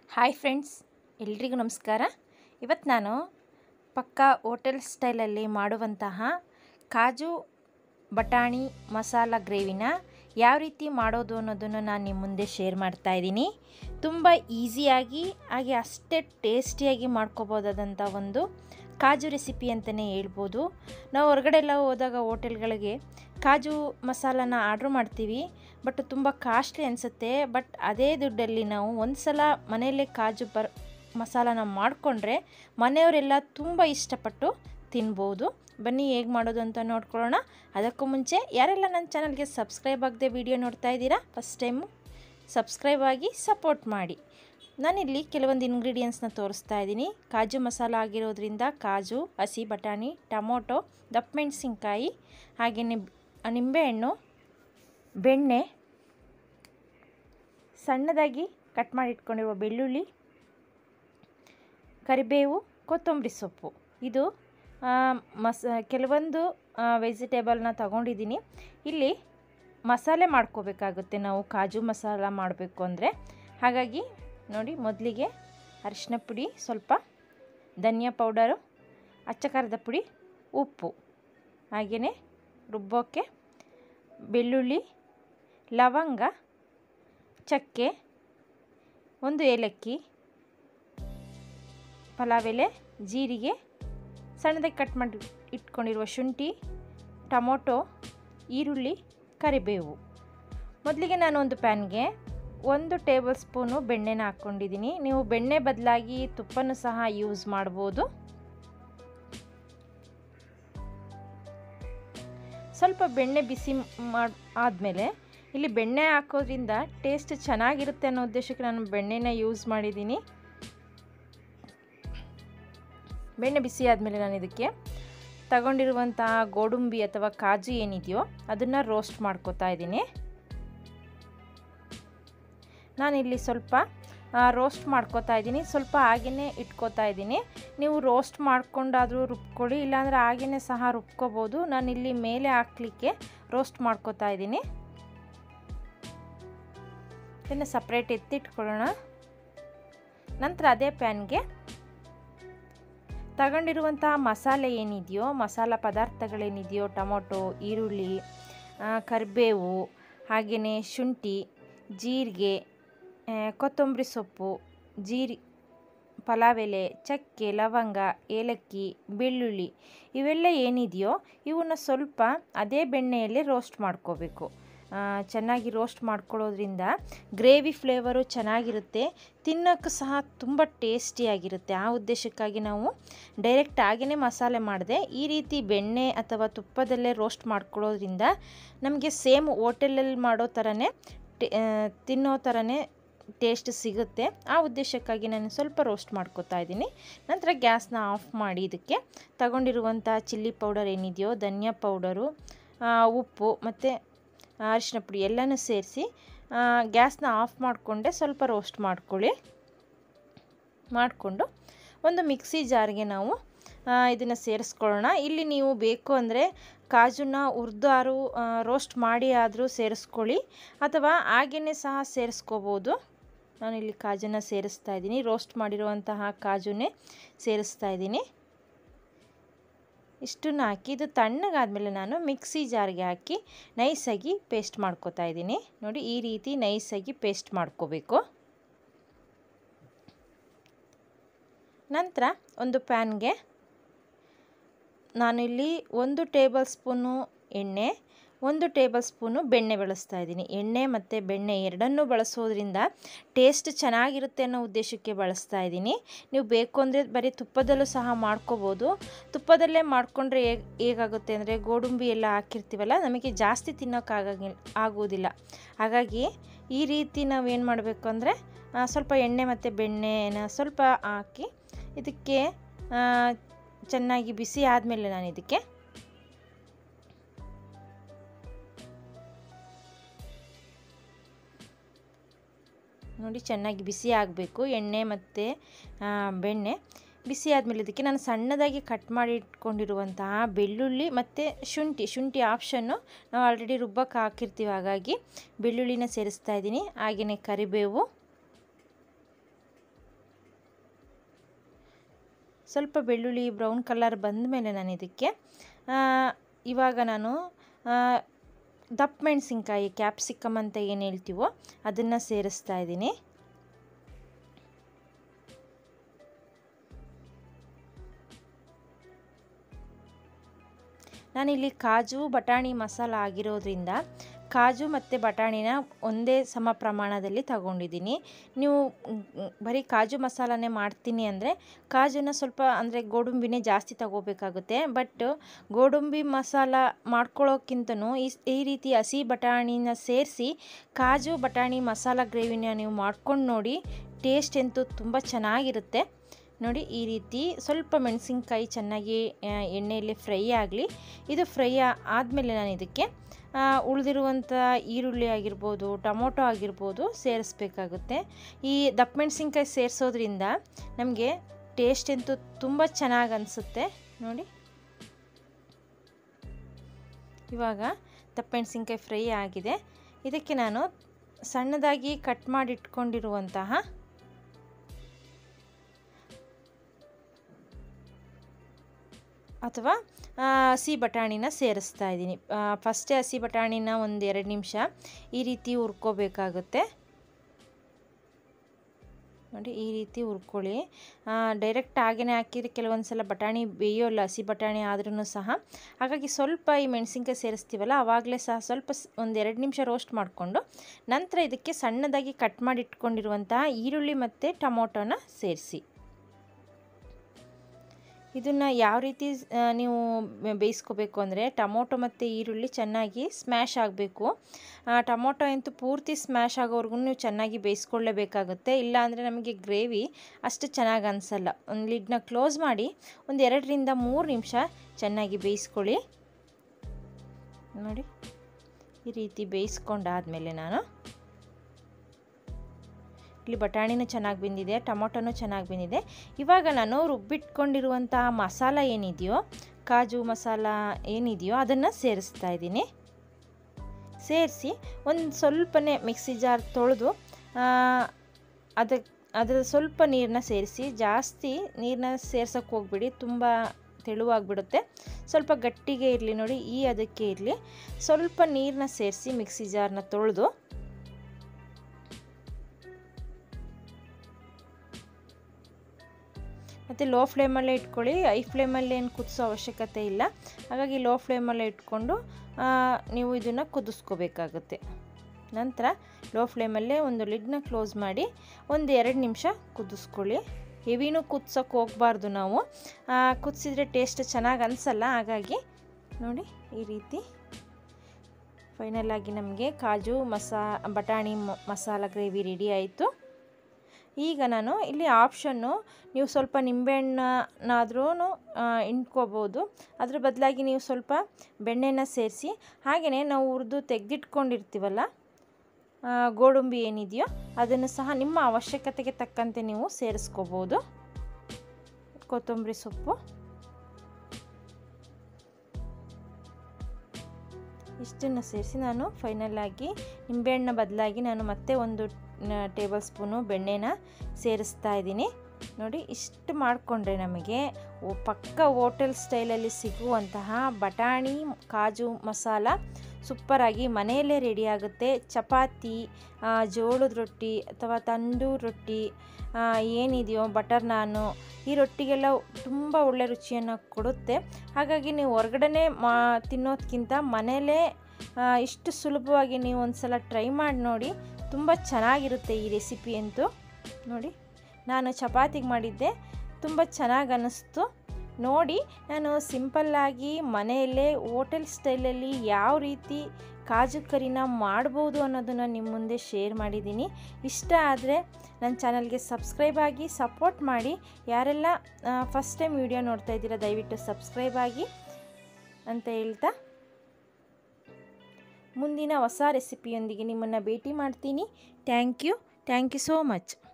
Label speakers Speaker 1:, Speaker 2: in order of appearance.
Speaker 1: hi friends ಎಲ್ರಿಗೂ ನಮಸ್ಕಾರ ಇವತ್ತು ನಾನು ಪಕ್ಕಾ ಹೋಟೆಲ್ ಸ್ಟೈಲಲ್ಲಿ ಮಾಡುವಂತಹ ಕಾಜು ಬಟಾಣಿ ಮಸಾಲ ಗ್ರೇವಿನ ಯಾವ ರೀತಿ ಮಾಡೋದು ಅನ್ನೋದನ್ನು ನಾನು ನಿಮ್ಮ ಮುಂದೆ ಶೇರ್ ಮಾಡ್ತಾ ಇದ್ದೀನಿ ತುಂಬ ಈಸಿಯಾಗಿ ಹಾಗೆ ಅಷ್ಟೇ ಟೇಸ್ಟಿಯಾಗಿ ಮಾಡ್ಕೋಬೋದಾದಂಥ ಒಂದು ಕಾಜು ರೆಸಿಪಿ ಅಂತಲೇ ಹೇಳ್ಬೋದು ನಾವು ಹೊರಗಡೆ ಎಲ್ಲ ಹೋದಾಗ ಹೋಟೆಲ್ಗಳಿಗೆ ಕಾಜು ಮಸಾಲನ ಆರ್ಡ್ರ್ ಮಾಡ್ತೀವಿ ಬಟ್ ತುಂಬ ಕಾಸ್ಟ್ಲಿ ಅನಿಸುತ್ತೆ ಬಟ್ ಅದೇ ದುಡ್ಡಲ್ಲಿ ನಾವು ಒಂದು ಸಲ ಮನೆಯಲ್ಲೇ ಕಾಜು ಬರ್ ಮಸಾಲಾನ ಮಾಡಿಕೊಂಡ್ರೆ ಮನೆಯವರೆಲ್ಲ ತುಂಬ ಇಷ್ಟಪಟ್ಟು ತಿನ್ಬೋದು ಬನ್ನಿ ಹೇಗೆ ಮಾಡೋದು ಅಂತ ನೋಡ್ಕೊಳ್ಳೋಣ ಅದಕ್ಕೂ ಮುಂಚೆ ಯಾರೆಲ್ಲ ನನ್ನ ಚಾನಲ್ಗೆ ಸಬ್ಸ್ಕ್ರೈಬ್ ಆಗದೆ ವಿಡಿಯೋ ನೋಡ್ತಾ ಇದ್ದೀರಾ ಫಸ್ಟ್ ಟೈಮು ಸಬ್ಸ್ಕ್ರೈಬ್ ಆಗಿ ಸಪೋರ್ಟ್ ಮಾಡಿ ನಾನಿಲ್ಲಿ ಕೆಲವೊಂದು ಇಂಗ್ರೀಡಿಯೆಂಟ್ಸ್ನ ತೋರಿಸ್ತಾ ಇದ್ದೀನಿ ಕಾಜು ಮಸಾಲ ಆಗಿರೋದ್ರಿಂದ ಕಾಜು ಹಸಿ ಬಟಾಣಿ ಟೊಮೊಟೊ ದಪ್ಪ ಮೆಣಸಿನ್ಕಾಯಿ ಹಾಗೆಯೇ ನಿಂಬೆಹಣ್ಣು ಬೆಣ್ಣೆ ಸಣ್ಣದಾಗಿ ಕಟ್ ಮಾಡಿ ಇಟ್ಕೊಂಡಿರುವ ಬೆಳ್ಳುಳ್ಳಿ ಕರಿಬೇವು ಕೊತ್ತಂಬರಿ ಸೊಪ್ಪು ಇದು ಮಸ ಕೆಲವೊಂದು ವೆಜಿಟೇಬಲ್ನ ತಗೊಂಡಿದ್ದೀನಿ ಇಲ್ಲಿ ಮಸಾಲೆ ಮಾಡ್ಕೋಬೇಕಾಗುತ್ತೆ ನಾವು ಕಾಜು ಮಸಾಲ ಮಾಡಬೇಕು ಅಂದರೆ ಹಾಗಾಗಿ ನೋಡಿ ಮೊದಲಿಗೆ ಅರಿಶಿನ ಪುಡಿ ಸ್ವಲ್ಪ ಧನಿಯಾ ಪೌಡರು ಅಚ್ಚ ಖಾರದ ಪುಡಿ ಉಪ್ಪು ಹಾಗೆಯೇ ರುಬ್ಬೋಕ್ಕೆ ಬೆಳ್ಳುಳ್ಳಿ ಲವಂಗ ಚಕ್ಕೆ ಒಂದು ಏಲಕ್ಕಿ ಪಲಾವ್ ಎಲೆ ಜೀರಿಗೆ ಸಣ್ಣದಾಗಿ ಕಟ್ ಮಾಡಿ ಇಟ್ಕೊಂಡಿರುವ ಶುಂಠಿ ಟೊಮೊಟೊ ಈರುಳ್ಳಿ ಕರಿಬೇವು ಮೊದಲಿಗೆ ನಾನು ಒಂದು ಪ್ಯಾನ್ಗೆ ಒಂದು ಟೇಬಲ್ ಸ್ಪೂನು ಬೆಣ್ಣೆನ ಹಾಕ್ಕೊಂಡಿದ್ದೀನಿ ನೀವು ಬೆಣ್ಣೆ ಬದಲಾಗಿ ತುಪ್ಪನೂ ಸಹ ಯೂಸ್ ಮಾಡ್ಬೋದು ಸ್ವಲ್ಪ ಬೆಣ್ಣೆ ಬಿಸಿ ಮಾಡಿ ಆದಮೇಲೆ ಇಲ್ಲಿ ಬೆಣ್ಣೆ ಹಾಕೋದ್ರಿಂದ ಟೇಸ್ಟ್ ಚೆನ್ನಾಗಿರುತ್ತೆ ಅನ್ನೋ ಉದ್ದೇಶಕ್ಕೆ ನಾನು ಬೆಣ್ಣೆನ ಯೂಸ್ ಮಾಡಿದ್ದೀನಿ ಬೆಣ್ಣೆ ಬಿಸಿ ಆದಮೇಲೆ ನಾನು ಇದಕ್ಕೆ ತಗೊಂಡಿರುವಂತಹ ಗೋಡಂಬಿ ಅಥವಾ ಕಾಜು ಏನಿದೆಯೋ ಅದನ್ನು ರೋಸ್ಟ್ ಮಾಡ್ಕೋತಾ ಇದ್ದೀನಿ ನಾನಿಲ್ಲಿ ಸ್ವಲ್ಪ ರೋಸ್ಟ್ ಮಾಡ್ಕೋತಾ ಇದ್ದೀನಿ ಸ್ವಲ್ಪ ಹಾಗೇ ಇಟ್ಕೋತಾ ಇದ್ದೀನಿ ನೀವು ರೋಸ್ಟ್ ಮಾಡ್ಕೊಂಡಾದರೂ ರುಬ್ಕೊಳ್ಳಿ ಇಲ್ಲಾಂದರೆ ಹಾಗೇ ಸಹ ರುಬ್ಕೋಬೋದು ನಾನಿಲ್ಲಿ ಮೇಲೆ ಹಾಕ್ಲಿಕ್ಕೆ ರೋಸ್ಟ್ ಮಾಡ್ಕೋತಾ ಇದ್ದೀನಿ ಇದನ್ನು ಸಪ್ರೇಟ್ ಎತ್ತಿಟ್ಕೊಳ್ಳೋಣ ನಂತರ ಅದೇ ಪ್ಯಾನ್ಗೆ ತಗೊಂಡಿರುವಂತಹ ಮಸಾಲೆ ಏನಿದೆಯೋ ಮಸಾಲ ಪದಾರ್ಥಗಳೇನಿದೆಯೋ ಟೊಮೊಟೊ ಈರುಳ್ಳಿ ಕರಿಬೇವು ಹಾಗೆಯೇ ಶುಂಠಿ ಜೀರಿಗೆ ಕೊತ್ತಂಬರಿ ಸೊಪ್ಪು ಜೀರಿ ಪಲಾವ್ ಎಲೆ ಚಕ್ಕೆ ಲವಂಗ ಏಲಕ್ಕಿ ಬೆಳ್ಳುಳ್ಳಿ ಇವೆಲ್ಲ ಏನಿದೆಯೋ ಇವನ್ನ ಸ್ವಲ್ಪ ಅದೇ ಬೆಣ್ಣೆಯಲ್ಲಿ ರೋಸ್ಟ್ ಮಾಡ್ಕೋಬೇಕು ಚೆನ್ನಾಗಿ ರೋಸ್ಟ್ ಮಾಡ್ಕೊಳ್ಳೋದ್ರಿಂದ ಗ್ರೇವಿ ಫ್ಲೇವರು ಚೆನ್ನಾಗಿರುತ್ತೆ ತಿನ್ನೋಕ್ಕೂ ಸಹ ತುಂಬ ಟೇಸ್ಟಿಯಾಗಿರುತ್ತೆ ಆ ಉದ್ದೇಶಕ್ಕಾಗಿ ನಾವು ಡೈರೆಕ್ಟ್ ಆಗೇ ಮಸಾಲೆ ಮಾಡಿದೆ ಈ ರೀತಿ ಬೆಣ್ಣೆ ಅಥವಾ ತುಪ್ಪದಲ್ಲೇ ರೋಸ್ಟ್ ಮಾಡ್ಕೊಳ್ಳೋದ್ರಿಂದ ನಮಗೆ ಸೇಮ್ ಹೋಟೆಲಲ್ಲಿ ಮಾಡೋ ಥರನೇ ತಿನ್ನೋ ಥರನೇ ಟೇಸ್ಟ್ ಸಿಗುತ್ತೆ ಆ ಉದ್ದೇಶಕ್ಕಾಗಿ ನಾನು ಸ್ವಲ್ಪ ರೋಸ್ಟ್ ಮಾಡ್ಕೋತಾ ಇದ್ದೀನಿ ನಂತರ ಗ್ಯಾಸ್ನ ಆಫ್ ಮಾಡಿ ಇದಕ್ಕೆ ತಗೊಂಡಿರುವಂಥ ಚಿಲ್ಲಿ ಪೌಡರ್ ಏನಿದೆಯೋ ಧನಿಯಾ ಪೌಡರು ಉಪ್ಪು ಮತ್ತು ಅರಿಶಿನ ಪುಡಿ ಎಲ್ಲನೂ ಸೇರಿಸಿ ಗ್ಯಾಸ್ನ ಆಫ್ ಮಾಡಿಕೊಂಡೆ ಸ್ವಲ್ಪ ರೋಸ್ಟ್ ಮಾಡ್ಕೊಳ್ಳಿ ಮಾಡಿಕೊಂಡು ಒಂದು ಮಿಕ್ಸಿ ಜಾರ್ಗೆ ನಾವು ಇದನ್ನು ಸೇರಿಸ್ಕೊಳ್ಳೋಣ ಇಲ್ಲಿ ನೀವು ಬೇಕು ಅಂದರೆ ಕಾಜುನ ಹುರಿದಾರು ರೋಸ್ಟ್ ಮಾಡಿ ಆದರೂ ಸೇರಿಸ್ಕೊಳ್ಳಿ ಅಥವಾ ಹಾಗೇ ಸಹ ಸೇರಿಸ್ಕೋಬೋದು ನಾನಿಲ್ಲಿ ಕಾಜನ್ನು ಸೇರಿಸ್ತಾ ಇದ್ದೀನಿ ರೋಸ್ಟ್ ಮಾಡಿರುವಂತಹ ಕಾಜುನೇ ಸೇರಿಸ್ತಾ ಇದ್ದೀನಿ ಇಷ್ಟನ್ನು ಹಾಕಿ ಇದು ತಣ್ಣಗಾದಮೇಲೆ ನಾನು ಮಿಕ್ಸಿ ಜಾರ್ಗೆ ಹಾಕಿ ನೈಸಾಗಿ ಪೇಸ್ಟ್ ಮಾಡ್ಕೋತಾ ಇದ್ದೀನಿ ನೋಡಿ ಈ ರೀತಿ ನೈಸಾಗಿ ಪೇಸ್ಟ್ ಮಾಡ್ಕೋಬೇಕು ನಂತರ ಒಂದು ಪ್ಯಾನ್ಗೆ ನಾನಿಲ್ಲಿ ಒಂದು ಟೇಬಲ್ ಸ್ಪೂನು ಎಣ್ಣೆ ಒಂದು ಟೇಬಲ್ ಸ್ಪೂನು ಬೆಣ್ಣೆ ಬಳಸ್ತಾ ಇದ್ದೀನಿ ಎಣ್ಣೆ ಮತ್ತು ಬೆಣ್ಣೆ ಎರಡನ್ನೂ ಬಳಸೋದ್ರಿಂದ ಟೇಸ್ಟ್ ಚೆನ್ನಾಗಿರುತ್ತೆ ಅನ್ನೋ ಉದ್ದೇಶಕ್ಕೆ ಬಳಸ್ತಾ ಇದ್ದೀನಿ ನೀವು ಬೇಕು ಅಂದರೆ ಬರೀ ತುಪ್ಪದಲ್ಲೂ ಸಹ ಮಾಡ್ಕೋಬೋದು ತುಪ್ಪದಲ್ಲೇ ಮಾಡಿಕೊಂಡ್ರೆ ಹೇಗೆ ಹೇಗಾಗುತ್ತೆ ಅಂದರೆ ಗೋಡಂಬಿ ಎಲ್ಲ ಹಾಕಿರ್ತೀವಲ್ಲ ನಮಗೆ ಜಾಸ್ತಿ ತಿನ್ನೋಕ್ಕಾಗಿ ಆಗೋದಿಲ್ಲ ಹಾಗಾಗಿ ಈ ರೀತಿ ನಾವು ಏನು ಮಾಡಬೇಕು ಅಂದರೆ ಸ್ವಲ್ಪ ಎಣ್ಣೆ ಮತ್ತು ಬೆಣ್ಣೆನ ಸ್ವಲ್ಪ ಹಾಕಿ ಇದಕ್ಕೆ ಚೆನ್ನಾಗಿ ಬಿಸಿ ಆದಮೇಲೆ ನಾನು ಇದಕ್ಕೆ ನೋಡಿ ಚೆನ್ನಾಗಿ ಬಿಸಿ ಆಗಬೇಕು ಎಣ್ಣೆ ಮತ್ತು ಬೆಣ್ಣೆ ಬಿಸಿ ಆದಮೇಲೆ ಇದಕ್ಕೆ ನಾನು ಸಣ್ಣದಾಗಿ ಕಟ್ ಮಾಡಿ ಇಟ್ಕೊಂಡಿರುವಂತಹ ಬೆಳ್ಳುಳ್ಳಿ ಮತ್ತು ಶುಂಠಿ ಶುಂಠಿ ಆಪ್ಷನ್ನು ನಾವು ಆಲ್ರೆಡಿ ರುಬ್ಬಕ್ಕೆ ಹಾಕಿರ್ತೀವಿ ಹಾಗಾಗಿ ಬೆಳ್ಳುಳ್ಳಿನ ಸೇರಿಸ್ತಾ ಇದ್ದೀನಿ ಹಾಗೆಯೇ ಕರಿಬೇವು ಸ್ವಲ್ಪ ಬೆಳ್ಳುಳ್ಳಿ ಬ್ರೌನ್ ಕಲರ್ ಬಂದ ಮೇಲೆ ನಾನು ಇದಕ್ಕೆ ಇವಾಗ ನಾನು ದಪ್ಪ ಮೆಣಸಿನ್ಕಾಯಿ ಕ್ಯಾಪ್ಸಿಕಮ್ ಅಂತ ಏನು ಹೇಳ್ತೀವೋ ಅದನ್ನು ಸೇರಿಸ್ತಾ ಇದ್ದೀನಿ ನಾನಿಲ್ಲಿ ಕಾಜು ಬಟಾಣಿ ಮಸಾಲ ಆಗಿರೋದ್ರಿಂದ ಕಾಜು ಮತ್ತು ಬಟಾಣಿನ ಒಂದೇ ಸಮ ಪ್ರಮಾಣದಲ್ಲಿ ತಗೊಂಡಿದ್ದೀನಿ ನೀವು ಬರೀ ಕಾಜು ಮಸಾಲನೇ ಮಾಡ್ತೀನಿ ಅಂದರೆ ಕಾಜುನ ಸ್ವಲ್ಪ ಅಂದರೆ ಗೋಡಂಬಿನೇ ಜಾಸ್ತಿ ತಗೋಬೇಕಾಗುತ್ತೆ ಬಟ್ ಗೋಡಂಬಿ ಮಸಾಲ ಮಾಡ್ಕೊಳ್ಳೋಕ್ಕಿಂತನೂ ಈ ಈ ರೀತಿ ಹಸಿ ಬಟಾಣಿನ ಸೇರಿಸಿ ಕಾಜು ಬಟಾಣಿ ಮಸಾಲ ಗ್ರೇವಿನ ನೀವು ಮಾಡ್ಕೊಂಡು ನೋಡಿ ಟೇಸ್ಟ್ ಅಂತೂ ತುಂಬ ಚೆನ್ನಾಗಿರುತ್ತೆ ನೋಡಿ ಈ ರೀತಿ ಸ್ವಲ್ಪ ಮೆಣಸಿನ್ಕಾಯಿ ಚೆನ್ನಾಗಿ ಎಣ್ಣೆಯಲ್ಲಿ ಫ್ರೈ ಆಗಲಿ ಇದು ಫ್ರೈ ಆದಮೇಲೆ ನಾನು ಇದಕ್ಕೆ ಉಳಿದಿರುವಂಥ ಈರುಳ್ಳಿ ಆಗಿರ್ಬೋದು ಟೊಮೊಟೊ ಆಗಿರ್ಬೋದು ಸೇರಿಸ್ಬೇಕಾಗುತ್ತೆ ಈ ದಪ್ಪ ಮೆಣಸಿನ್ಕಾಯಿ ಸೇರಿಸೋದ್ರಿಂದ ನಮಗೆ ಟೇಸ್ಟ್ ಅಂತೂ ತುಂಬ ಚೆನ್ನಾಗಿ ಅನಿಸುತ್ತೆ ನೋಡಿ ಇವಾಗ ದಪ್ಪ ಮೆಣಸಿನ್ಕಾಯಿ ಫ್ರೈ ಆಗಿದೆ ಇದಕ್ಕೆ ನಾನು ಸಣ್ಣದಾಗಿ ಕಟ್ ಮಾಡಿಟ್ಕೊಂಡಿರುವಂತಹ ಅಥವಾ ಹಸಿ ಬಟಾಣಿನ ಸೇರಿಸ್ತಾ ಇದ್ದೀನಿ ಫಸ್ಟೇ ಹಸಿ ಬಟಾಣಿನ ಒಂದು ಎರಡು ನಿಮಿಷ ಈ ರೀತಿ ಹುರ್ಕೋಬೇಕಾಗುತ್ತೆ ನೋಡಿ ಈ ರೀತಿ ಹುರ್ಕೊಳ್ಳಿ ಡೈರೆಕ್ಟ್ ಹಾಗೇ ಹಾಕಿದರೆ ಕೆಲವೊಂದು ಸಲ ಬಟಾಣಿ ಬೇಯೋಲ್ಲ ಹಸಿ ಬಟಾಣಿ ಆದ್ರೂ ಸಹ ಹಾಗಾಗಿ ಸ್ವಲ್ಪ ಈ ಮೆಣಸಿನ್ಕಾಯಿ ಸೇರಿಸ್ತೀವಲ್ಲ ಆವಾಗಲೇ ಸಹ ಸ್ವಲ್ಪ ಒಂದು ಎರಡು ನಿಮಿಷ ರೋಸ್ಟ್ ಮಾಡಿಕೊಂಡು ನಂತರ ಇದಕ್ಕೆ ಸಣ್ಣದಾಗಿ ಕಟ್ ಮಾಡಿ ಇಟ್ಕೊಂಡಿರುವಂತಹ ಈರುಳ್ಳಿ ಮತ್ತು ಟೊಮೊಟೊನ ಸೇರಿಸಿ ಇದನ್ನು ಯಾವ ರೀತಿ ನೀವು ಬೇಯಿಸ್ಕೋಬೇಕು ಅಂದರೆ ಟೊಮೊಟೊ ಮತ್ತು ಈರುಳ್ಳಿ ಚೆನ್ನಾಗಿ ಸ್ಮ್ಯಾಶ್ ಆಗಬೇಕು ಟೊಮೊಟೊ ಅಂತೂ ಪೂರ್ತಿ ಸ್ಮ್ಯಾಶ್ ಆಗೋವರೆಗೂ ನೀವು ಚೆನ್ನಾಗಿ ಬೇಯಿಸ್ಕೊಳ್ಳೇಬೇಕಾಗುತ್ತೆ ಇಲ್ಲಾಂದರೆ ನಮಗೆ ಗ್ರೇವಿ ಅಷ್ಟು ಚೆನ್ನಾಗಿ ಅನಿಸಲ್ಲ ಒಂದು ಲಿಡ್ನ ಕ್ಲೋಸ್ ಮಾಡಿ ಒಂದು ಎರಡರಿಂದ ಮೂರು ನಿಮಿಷ ಚೆನ್ನಾಗಿ ಬೇಯಿಸ್ಕೊಳ್ಳಿ ನೋಡಿ ಈ ರೀತಿ ಬೇಯಿಸ್ಕೊಂಡಾದಮೇಲೆ ನಾನು ಇಲ್ಲಿ ಬಟಾಣಿನೂ ಚೆನ್ನಾಗಿ ಬೆಂದಿದೆ ಟೊಮೊಟೊನೂ ಚೆನ್ನಾಗಿ ಬೆಂದಿದೆ ಇವಾಗ ನಾನು ರುಬ್ಬಿಟ್ಕೊಂಡಿರುವಂತಹ ಮಸಾಲ ಏನಿದೆಯೋ ಕಾಜು ಮಸಾಲ ಏನಿದೆಯೋ ಅದನ್ನು ಸೇರಿಸ್ತಾ ಇದ್ದೀನಿ ಸೇರಿಸಿ ಒಂದು ಸ್ವಲ್ಪನೇ ಮಿಕ್ಸಿ ಜಾರ್ ತೊಳೆದು ಅದಕ್ಕೆ ಅದರ ಸ್ವಲ್ಪ ನೀರನ್ನ ಸೇರಿಸಿ ಜಾಸ್ತಿ ನೀರನ್ನ ಸೇರ್ಸೋಕ್ಕೆ ಹೋಗ್ಬಿಡಿ ತುಂಬ ತೆಳುವಾಗಿಬಿಡುತ್ತೆ ಸ್ವಲ್ಪ ಗಟ್ಟಿಗೆ ಇರಲಿ ನೋಡಿ ಈ ಅದಕ್ಕೆ ಇರಲಿ ಸ್ವಲ್ಪ ನೀರನ್ನ ಸೇರಿಸಿ ಮಿಕ್ಸಿ ಜಾರ್ನ ತೊಳೆದು ಮತ್ತು ಲೋ ಫ್ಲೇಮಲ್ಲೇ ಇಟ್ಕೊಳ್ಳಿ ಐ ಫ್ಲೇಮಲ್ಲಿ ಏನು ಕುದಿಸೋ ಅವಶ್ಯಕತೆ ಇಲ್ಲ ಹಾಗಾಗಿ ಲೋ ಫ್ಲೇಮಲ್ಲೇ ಇಟ್ಕೊಂಡು ನೀವು ಇದನ್ನು ಕುದಿಸ್ಕೋಬೇಕಾಗುತ್ತೆ ನಂತರ ಲೋ ಫ್ಲೇಮಲ್ಲೇ ಒಂದು ಲಿಡ್ನ ಕ್ಲೋಸ್ ಮಾಡಿ ಒಂದು ಎರಡು ನಿಮಿಷ ಕುದಿಸ್ಕೊಳ್ಳಿ ಹೆವಿನೂ ಕುದಿಸೋಕೆ ಹೋಗಬಾರ್ದು ನಾವು ಕುದಿಸಿದ್ರೆ ಟೇಸ್ಟ್ ಚೆನ್ನಾಗಿ ಅನಿಸಲ್ಲ ಹಾಗಾಗಿ ನೋಡಿ ಈ ರೀತಿ ಫೈನಲಾಗಿ ನಮಗೆ ಕಾಜು ಮಸಾ ಬಟಾಣಿ ಮಸಾಲ ಗ್ರೇವಿ ರೆಡಿ ಆಯಿತು ಈಗ ನಾನು ಇಲ್ಲಿ ಆಪ್ಷನ್ನು ನೀವು ಸ್ವಲ್ಪ ನಿಂಬೆಹಣ್ಣಾದ್ರೂ ಇಂಡ್ಕೋಬೋದು ಅದ್ರ ಬದಲಾಗಿ ನೀವು ಸ್ವಲ್ಪ ಬೆಣ್ಣೆನ ಸೇರಿಸಿ ಹಾಗೆಯೇ ನಾವು ಹುರಿದು ತೆಗೆದಿಟ್ಕೊಂಡಿರ್ತೀವಲ್ಲ ಗೋಡಂಬಿ ಏನಿದೆಯೋ ಅದನ್ನು ಸಹ ನಿಮ್ಮ ಅವಶ್ಯಕತೆಗೆ ತಕ್ಕಂತೆ ನೀವು ಸೇರಿಸ್ಕೋಬೋದು ಕೊತ್ತಂಬರಿ ಸೊಪ್ಪು ಇಷ್ಟನ್ನು ಸೇರಿಸಿ ನಾನು ಫೈನಲಾಗಿ ನಿಂಬೆಹಣ್ಣ ಬದಲಾಗಿ ನಾನು ಮತ್ತೆ ಒಂದು ಟೇಬಲ್ ಸ್ಪೂನು ಬೆಣ್ಣೆನ ಸೇರಿಸ್ತಾ ಇದ್ದೀನಿ ನೋಡಿ ಇಷ್ಟು ಮಾಡಿಕೊಂಡ್ರೆ ನಮಗೆ ಪಕ್ಕ ಹೋಟೆಲ್ ಸ್ಟೈಲಲ್ಲಿ ಸಿಗುವಂತಹ ಬಟಾಣಿ ಕಾಜು ಮಸಾಲ ಸೂಪರಾಗಿ ಮನೆಯಲ್ಲೇ ರೆಡಿ ಆಗುತ್ತೆ ಚಪಾತಿ ಜೋಳದ ರೊಟ್ಟಿ ಅಥವಾ ತಂದೂರು ರೊಟ್ಟಿ ಏನಿದೆಯೋ ಬಟರ್ ನಾನು ಈ ರೊಟ್ಟಿಗೆಲ್ಲ ತುಂಬ ಒಳ್ಳೆ ರುಚಿಯನ್ನು ಕೊಡುತ್ತೆ ಹಾಗಾಗಿ ನೀವು ಹೊರಗಡೆ ಮಾ ತಿನ್ನೋದಕ್ಕಿಂತ ಮನೆಯಲ್ಲೇ ಇಷ್ಟು ಸುಲಭವಾಗಿ ನೀವು ಒಂದು ಸಲ ಟ್ರೈ ಮಾಡಿ ನೋಡಿ ತುಂಬ ಚೆನ್ನಾಗಿರುತ್ತೆ ಈ ರೆಸಿಪಿ ಅಂತೂ ನೋಡಿ ನಾನು ಚಪಾತಿಗೆ ಮಾಡಿದ್ದೆ ತುಂಬ ಚೆನ್ನಾಗಿ ಅನ್ನಿಸ್ತು ನೋಡಿ ನಾನು ಸಿಂಪಲ್ಲಾಗಿ ಮನೆಯಲ್ಲೇ ಹೋಟೆಲ್ ಸ್ಟೈಲಲ್ಲಿ ಯಾವ ರೀತಿ ಕಾಜು ಕರಿನ ಮಾಡ್ಬೋದು ಅನ್ನೋದನ್ನು ನಿಮ್ಮ ಮುಂದೆ ಶೇರ್ ಮಾಡಿದ್ದೀನಿ ಇಷ್ಟ ಆದರೆ ನನ್ನ ಚಾನಲ್ಗೆ ಸಬ್ಸ್ಕ್ರೈಬ್ ಆಗಿ ಸಪೋರ್ಟ್ ಮಾಡಿ ಯಾರೆಲ್ಲ ಫಸ್ಟ್ ಟೈಮ್ ವಿಡಿಯೋ ನೋಡ್ತಾ ಇದ್ದೀರಾ ದಯವಿಟ್ಟು ಸಬ್ಸ್ಕ್ರೈಬ್ ಆಗಿ ಅಂತ ಹೇಳ್ತಾ ಮುಂದಿನ ಹೊಸ ರೆಸಿಪಿಯೊಂದಿಗೆ ನಿಮ್ಮನ್ನು ಭೇಟಿ ಮಾಡ್ತೀನಿ thank you thank you so much